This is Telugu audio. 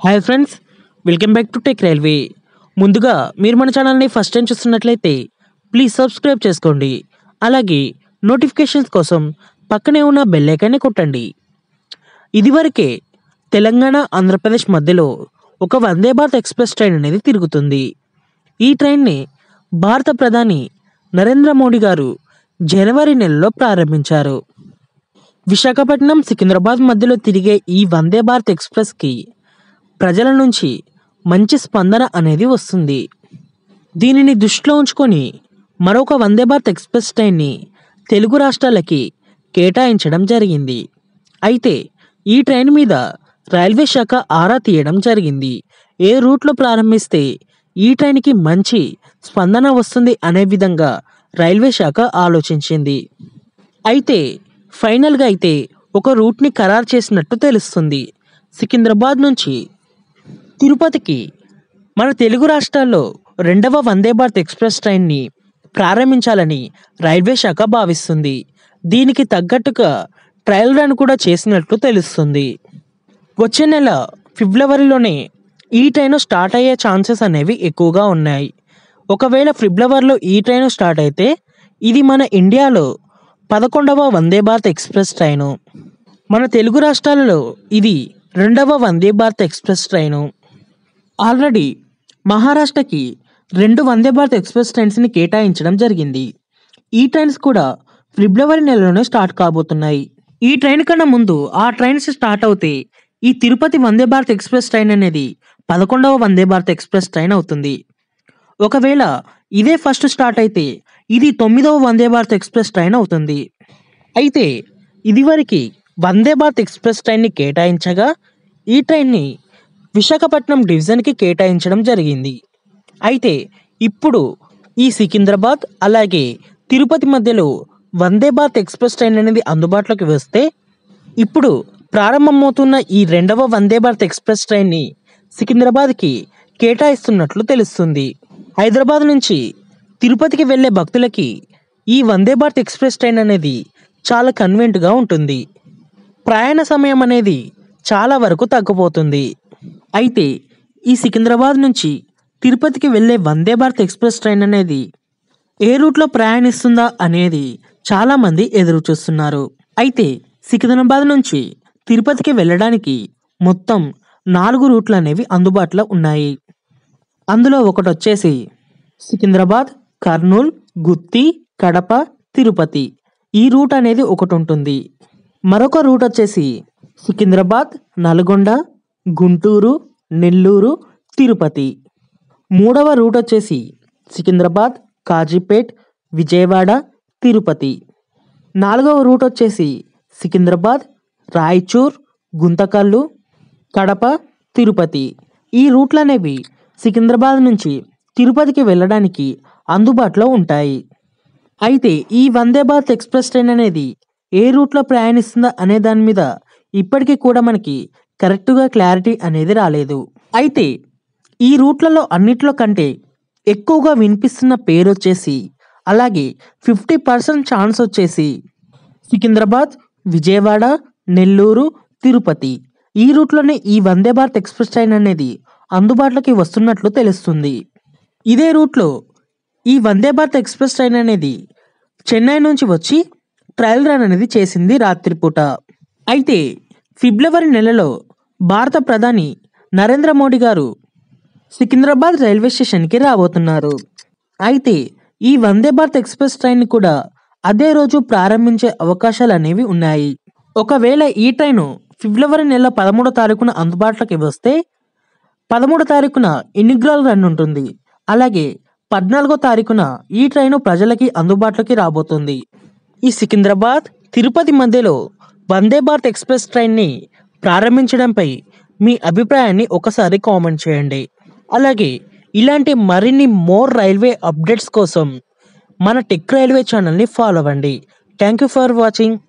hi friends welcome back to tech railway ముందుగా మీరు మన ఛానల్ని ఫస్ట్ టైం చూస్తున్నట్లయితే ప్లీజ్ సబ్స్క్రైబ్ చేసుకోండి అలాగే నోటిఫికేషన్స్ కోసం పక్కనే ఉన్న బెల్ ఐకాన్ని కొట్టండి ఇదివరకే తెలంగాణ ఆంధ్రప్రదేశ్ మధ్యలో ఒక వందే భారత్ ఎక్స్ప్రెస్ ట్రైన్ అనేది తిరుగుతుంది ఈ ట్రైన్ని భారత ప్రధాని నరేంద్ర మోడీ గారు జనవరి నెలలో ప్రారంభించారు విశాఖపట్నం సికింద్రాబాద్ మధ్యలో తిరిగే ఈ వందే భారత్ ఎక్స్ప్రెస్కి ప్రజల నుంచి మంచి స్పందన అనేది వస్తుంది దీనిని దృష్టిలో ఉంచుకొని మరొక వందే భారత్ ఎక్స్ప్రెస్ ట్రైన్ని తెలుగు రాష్ట్రాలకి కేటాయించడం జరిగింది అయితే ఈ ట్రైన్ మీద రైల్వే శాఖ ఆరా తీయడం జరిగింది ఏ రూట్లో ప్రారంభిస్తే ఈ ట్రైన్కి మంచి స్పందన వస్తుంది అనే విధంగా రైల్వే శాఖ ఆలోచించింది అయితే ఫైనల్గా అయితే ఒక రూట్ని ఖరారు చేసినట్టు తెలుస్తుంది సికింద్రాబాద్ నుంచి తిరుపతికి మన తెలుగు రాష్ట్రాల్లో రెండవ వందే భారత్ ఎక్స్ప్రెస్ ట్రైన్ని ప్రారంభించాలని రైల్వే శాఖ భావిస్తుంది దీనికి తగ్గట్టుగా ట్రయల్ రన్ కూడా చేసినట్లు తెలుస్తుంది వచ్చే నెల ఫిబ్రవరిలోనే ఈ ట్రైన్ స్టార్ట్ అయ్యే ఛాన్సెస్ అనేవి ఎక్కువగా ఉన్నాయి ఒకవేళ ఫిబ్రవరిలో ఈ ట్రైన్ స్టార్ట్ అయితే ఇది మన ఇండియాలో పదకొండవ వందే భారత్ ఎక్స్ప్రెస్ ట్రైను మన తెలుగు రాష్ట్రాలలో ఇది రెండవ Vande Bharat express train already మహారాష్ట్రకి రెండు వందే భారత్ ఎక్స్ప్రెస్ ట్రైన్స్ని కేటాయించడం జరిగింది ఈ ట్రైన్స్ కూడా ఫిబ్రవరి నెలలోనే స్టార్ట్ కాబోతున్నాయి ఈ ట్రైన్ కన్నా ముందు ఆ ట్రైన్స్ స్టార్ట్ అవుతే ఈ తిరుపతి వందే భారత్ ఎక్స్ప్రెస్ ట్రైన్ అనేది పదకొండవ వందే భారత్ ఎక్స్ప్రెస్ ట్రైన్ అవుతుంది ఒకవేళ ఇదే ఫస్ట్ స్టార్ట్ అయితే ఇది తొమ్మిదవ వందే భారత్ ఎక్స్ప్రెస్ ట్రైన్ అవుతుంది అయితే ఇదివరకు వందే భారత్ ఎక్స్ప్రెస్ ట్రైన్ని కేటాయించగా ఈ ట్రైన్ని విశాఖపట్నం డివిజన్కి కేటాయించడం జరిగింది అయితే ఇప్పుడు ఈ సికింద్రాబాద్ అలాగే తిరుపతి మధ్యలో వందే భారత్ ఎక్స్ప్రెస్ ట్రైన్ అనేది అందుబాటులోకి వస్తే ఇప్పుడు ప్రారంభమవుతున్న ఈ రెండవ వందే భారత్ ఎక్స్ప్రెస్ ట్రైన్ని సికింద్రాబాద్కి కేటాయిస్తున్నట్లు తెలుస్తుంది హైదరాబాద్ నుంచి తిరుపతికి వెళ్ళే భక్తులకి ఈ వందే భారత్ ఎక్స్ప్రెస్ ట్రైన్ అనేది చాలా కన్వీనెంట్గా ఉంటుంది ప్రయాణ సమయం అనేది చాలా వరకు తగ్గిపోతుంది అయితే ఈ సికింద్రాబాద్ నుంచి తిరుపతికి వెళ్ళే వందే భారత్ ఎక్స్ప్రెస్ ట్రైన్ అనేది ఏ రూట్లో ప్రయాణిస్తుందా అనేది చాలామంది ఎదురు చూస్తున్నారు అయితే సికింద్రాబాద్ నుంచి తిరుపతికి వెళ్ళడానికి మొత్తం నాలుగు రూట్లు అనేవి అందుబాటులో ఉన్నాయి అందులో ఒకటి వచ్చేసి సికింద్రాబాద్ కర్నూల్ గుత్తి కడప తిరుపతి ఈ రూట్ అనేది ఒకటి ఉంటుంది మరొక రూట్ వచ్చేసి సికింద్రాబాద్ నల్గొండ గుంటూరు నెల్లూరు తిరుపతి మూడవ రూట్ వచ్చేసి సికింద్రాబాద్ కాజీపేట్ విజయవాడ తిరుపతి నాలుగవ రూట్ వచ్చేసి సికింద్రాబాద్ రాయచూర్ గుంతకల్లు కడప తిరుపతి ఈ రూట్లు అనేవి సికింద్రాబాద్ నుంచి తిరుపతికి వెళ్ళడానికి అందుబాటులో ఉంటాయి అయితే ఈ వందే భారత్ ఎక్స్ప్రెస్ ట్రైన్ అనేది ఏ రూట్లో ప్రయాణిస్తుందా అనే దాని మీద ఇప్పటికీ కూడా మనకి కరెక్ట్గా క్లారిటీ అనేది రాలేదు అయితే ఈ రూట్లలో అన్నిట్లో కంటే ఎక్కువగా వినిపిస్తున్న పేరు వచ్చేసి అలాగే ఫిఫ్టీ పర్సెంట్ ఛాన్స్ వచ్చేసి సికింద్రాబాద్ విజయవాడ నెల్లూరు తిరుపతి ఈ రూట్లోనే ఈ వందే భారత్ ఎక్స్ప్రెస్ ట్రైన్ అనేది అందుబాటులోకి వస్తున్నట్లు తెలుస్తుంది ఇదే రూట్లో ఈ వందే భారత్ ఎక్స్ప్రెస్ ట్రైన్ అనేది చెన్నై నుంచి వచ్చి ట్రయల్ రన్ అనేది చేసింది రాత్రిపూట అయితే ఫిబ్రవరి నెలలో భారత ప్రధాని నరేంద్ర మోడీ గారు సికింద్రాబాద్ రైల్వే స్టేషన్కి రాబోతున్నారు అయితే ఈ వందే భారత్ ఎక్స్ప్రెస్ ట్రైన్ కూడా అదే రోజు ప్రారంభించే అవకాశాలు అనేవి ఉన్నాయి ఒకవేళ ఈ ట్రైన్ ఫిబ్రవరి నెల పదమూడో తారీఖున అందుబాటులోకి వస్తే పదమూడో తారీఖున ఇనిగ్రల్ రన్ ఉంటుంది అలాగే పద్నాలుగో తారీఖున ఈ ట్రైన్ ప్రజలకి అందుబాటులోకి రాబోతుంది ఈ సికింద్రాబాద్ తిరుపతి మధ్యలో వందే భారత్ ఎక్స్ప్రెస్ ట్రైన్ని ప్రారంభించడంపై మీ అభిప్రాయాన్ని ఒకసారి కామెంట్ చేయండి అలాగే ఇలాంటి మరిన్ని మోర్ రైల్వే అప్డేట్స్ కోసం మన టెక్ రైల్వే ఛానల్ని ఫాలో అవ్వండి థ్యాంక్ యూ ఫర్ వాచింగ్